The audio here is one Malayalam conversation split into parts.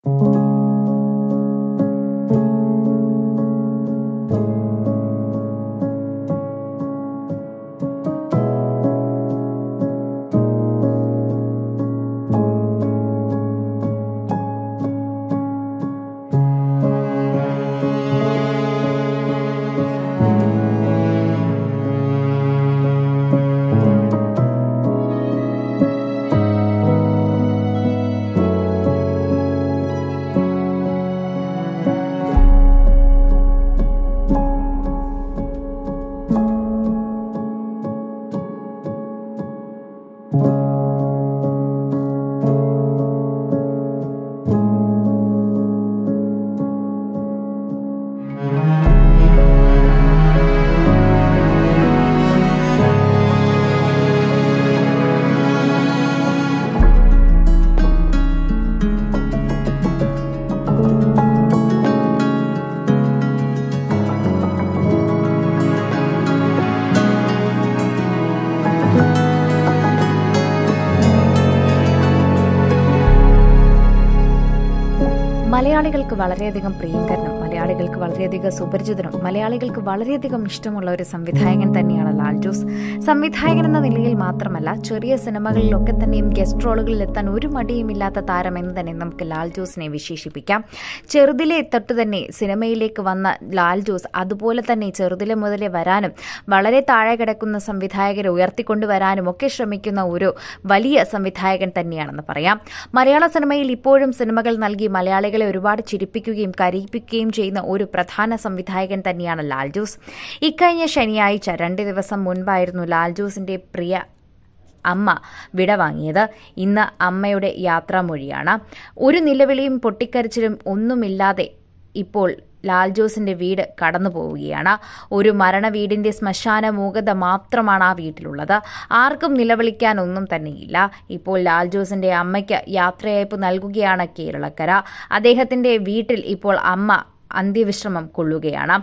മലയാളികൾക്ക് വളരെയധികം പ്രിയങ്കരനും മലയാളികൾക്ക് വളരെയധികം സുപരിചിതനും മലയാളികൾക്ക് വളരെയധികം ഇഷ്ടമുള്ള ഒരു സംവിധായകൻ തന്നെയാണ് ലാൽ ജോസ് സംവിധായകൻ എന്ന നിലയിൽ മാത്രമല്ല ചെറിയ സിനിമകളിലൊക്കെ തന്നെയും ഗസ്റ്റ് റോളുകളിൽ എത്താൻ ഒരു മടിയുമില്ലാത്ത താരം എന്ന് തന്നെ നമുക്ക് ലാൽ ജോസിനെ വിശേഷിപ്പിക്കാം ചെറുതിലെ തൊട്ട് തന്നെ സിനിമയിലേക്ക് വന്ന ലാൽ ജോസ് അതുപോലെ തന്നെ ചെറുതിലെ മുതലേ വരാനും വളരെ താഴെ കിടക്കുന്ന സംവിധായകരെ ഉയർത്തിക്കൊണ്ടുവരാനും ഒക്കെ ശ്രമിക്കുന്ന ഒരു വലിയ സംവിധായകൻ തന്നെയാണെന്ന് പറയാം മലയാള സിനിമയിൽ ഇപ്പോഴും സിനിമകൾ നൽകി മലയാളികളെ ഒരുപാട് ചിരിപ്പിക്കുകയും കരയിപ്പിക്കുകയും ചെയ്യുന്ന ഒരു പ്രധാന സംവിധായകൻ തന്നെയാണ് ലാൽ ജോസ് ഇക്കഴിഞ്ഞ ശനിയാഴ്ച രണ്ട് ദിവസം മുൻപായിരുന്നു ലാൽ ജോസിന്റെ പ്രിയ അമ്മ വിടവാങ്ങിയത് ഇന്ന് അമ്മയുടെ യാത്രാമൊഴിയാണ് ഒരു നിലവിളിയും പൊട്ടിക്കരച്ചിലും ഒന്നുമില്ലാതെ ഇപ്പോൾ ലാൽ ജോസിന്റെ വീട് കടന്നു പോവുകയാണ് ഒരു മരണ വീടിന്റെ ശ്മശാന മൂകത മാത്രമാണ് ആ വീട്ടിലുള്ളത് ആർക്കും നിലവിളിക്കാൻ ഒന്നും തന്നെയില്ല ഇപ്പോൾ ലാൽ ജോസിന്റെ അമ്മയ്ക്ക് യാത്രയയപ്പ് നൽകുകയാണ് കേരളക്കര അദ്ദേഹത്തിന്റെ വീട്ടിൽ ഇപ്പോൾ അമ്മ അന്ത്യവിശ്രമം കൊള്ളുകയാണ്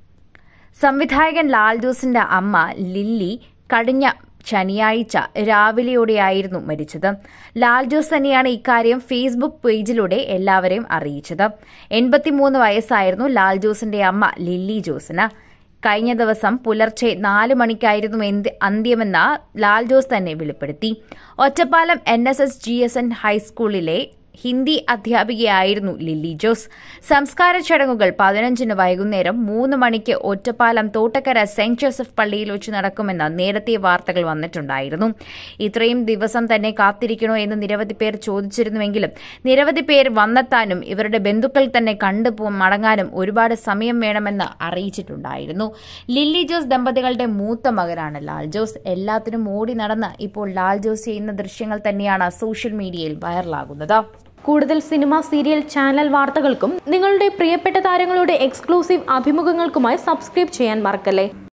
സംവിധായകൻ ലാൽ ജോസിന്റെ അമ്മ ലില്ലി കഴിഞ്ഞ ശനിയാഴ്ച രാവിലെയോടെയായിരുന്നു മരിച്ചത് ലാൽ ജോസ് തന്നെയാണ് ഇക്കാര്യം ഫേസ്ബുക്ക് പേജിലൂടെ എല്ലാവരെയും അറിയിച്ചത് എൺപത്തിമൂന്ന് വയസ്സായിരുന്നു ലാൽ ജോസിന്റെ അമ്മ ലില്ലി ജോസിന് കഴിഞ്ഞ ദിവസം പുലർച്ചെ നാല് മണിക്കായിരുന്നു അന്ത്യമെന്ന് ലാൽ ജോസ് തന്നെ വെളിപ്പെടുത്തി Ottapalam N S S G S N ഹൈസ്കൂളിലെ ഹിന്ദി അധ്യാപികയായിരുന്നു ലില്ലി ജോസ് സംസ്കാര ചടങ്ങുകൾ പതിനഞ്ചിന് വൈകുന്നേരം മൂന്ന് മണിക്ക് ഒറ്റപ്പാലം തോട്ടക്കര സെന്റ് ജോസഫ് പള്ളിയിൽ വെച്ച് നടക്കുമെന്ന് നേരത്തെ വാർത്തകൾ വന്നിട്ടുണ്ടായിരുന്നു ഇത്രയും ദിവസം തന്നെ കാത്തിരിക്കണോ എന്ന് നിരവധി പേർ ചോദിച്ചിരുന്നുവെങ്കിലും നിരവധി പേർ വന്നെത്താനും ഇവരുടെ ബന്ധുക്കൾ തന്നെ കണ്ടു മടങ്ങാനും ഒരുപാട് സമയം വേണമെന്ന് അറിയിച്ചിട്ടുണ്ടായിരുന്നു ലില്ലി ജോസ് ദമ്പതികളുടെ മൂത്ത മകനാണ് ലാൽ ജോസ് എല്ലാത്തിനും ഓടി നടന്ന് ഇപ്പോൾ ലാൽ ജോസ് ചെയ്യുന്ന ദൃശ്യങ്ങൾ തന്നെയാണ് സോഷ്യൽ മീഡിയയിൽ വൈറലാകുന്നത് കൂടുതൽ സിനിമ സീരിയൽ ചാനൽ വാർത്തകൾക്കും നിങ്ങളുടെ പ്രിയപ്പെട്ട താരങ്ങളുടെ എക്സ്ക്ലൂസീവ് അഭിമുഖങ്ങൾക്കുമായി സബ്സ്ക്രൈബ് ചെയ്യാൻ മറക്കല്ലേ